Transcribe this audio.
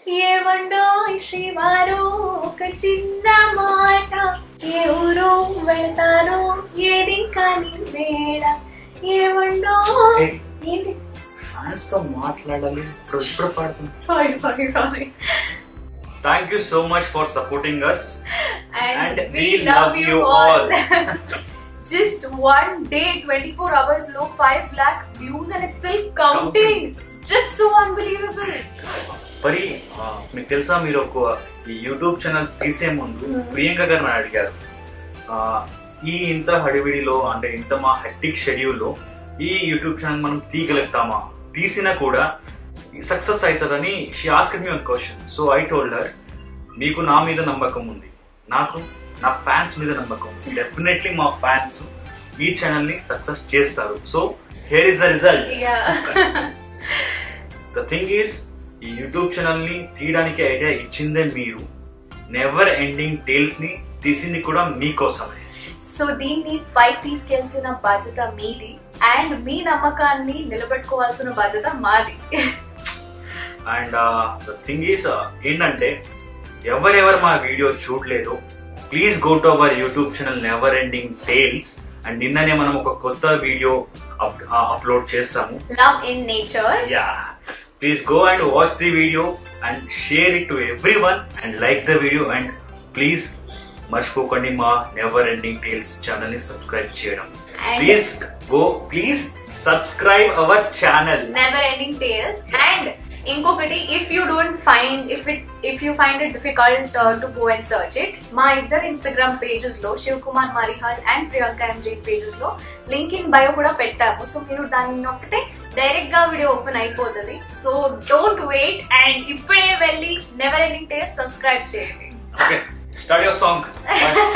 ఏమండో శ్రీవారు ఒక చిన్న మాట ఏ ఊరు వెళతారో ఏది కానీ వేడ ఏమండో Hey. ఏంటి ఫ్యాన్స్ తో మాట్లాడాలి ఇప్పుడు ఇప్పుడు పాడుతుంది sorry sorry sorry thank you so much for supporting us and, And we, we love, love you you all. all. Just one day, 24 hours low, 5 lakh views, and it's still counting. Just so unbelievable. మరి ఆ, మీకు తెలుసా మీరు ఒక ఈ YouTube channel తీసే ముందు Hmm. Priyanka గారు నన్ను అడిగారు ఆ, ఈ ఇంత హడివిడిలో అంటే ఇంత మా హెక్టిక్ షెడ్యూల్లో ఈ యూట్యూబ్ ఛానల్ మనం తీయగలుగుతామా తీసినా కూడా సక్సెస్ అవుతుందని she ask me one question so I told her మీకు నా మీద నమ్మకం ఉంది నాకు నా ఫ్యాన్స్ మీద నమ్మకం ఉంది డెఫినెట్లీ మా ఫ్యాన్స్ ఈ ఛానల్ ని సక్సెస్ చేస్తారు so here is the result Yeah. The thing is ఈ యూట్యూబ్ ఛానల్ ని తీయడానికి ఐడియా ఇచ్చిందే మీరు నెవర్ ఎండింగ్ టేల్స్ ని తీసింది కూడా మీకోసమే సో దీన్ని పైకి తీసుకెళ్సిన బాధ్యత మీది అండ్ మీ నమ్మకాన్ని నిలబెట్టుకోవాల్సిన బాధ్యత మాది అండ్ ద థింగ్ ఈస్ ఏంటంటే ఎవరెవరు మా వీడియో చూడలేదు please go to our YouTube channel never ending tales and నిన్ననే మనం ఒక కొత్త వీడియో అప్లోడ్ చేస్తాము love in nature yeah please go and watch the video and share it to every one and like the video and please మర్చిపోకండి మా never ending tales channel ని subscribe చేయడం please go please subscribe our channel never ending tales and ఇంకొకటి if you don't find if it if you find it difficult to go and search it మా ఇద్దరు Instagram pages లో Shiv Kumar Marihal and Priyanka MJ pages లో link in bio కూడా పెట్టాము so మీరు దాన్ని నొక్కితే డైరెక్ట్ గా వీడియో ఓపెన్ అయిపోతుంది సో డోంట్ వెయిట్ అండ్ ఇప్పుడే వెళ్ళి నెవర్ ఎండింగ్ టేల్స్ సబ్స్క్రైబ్ చేయండి ఓకే స్టార్ట్ యువర్ సాంగ్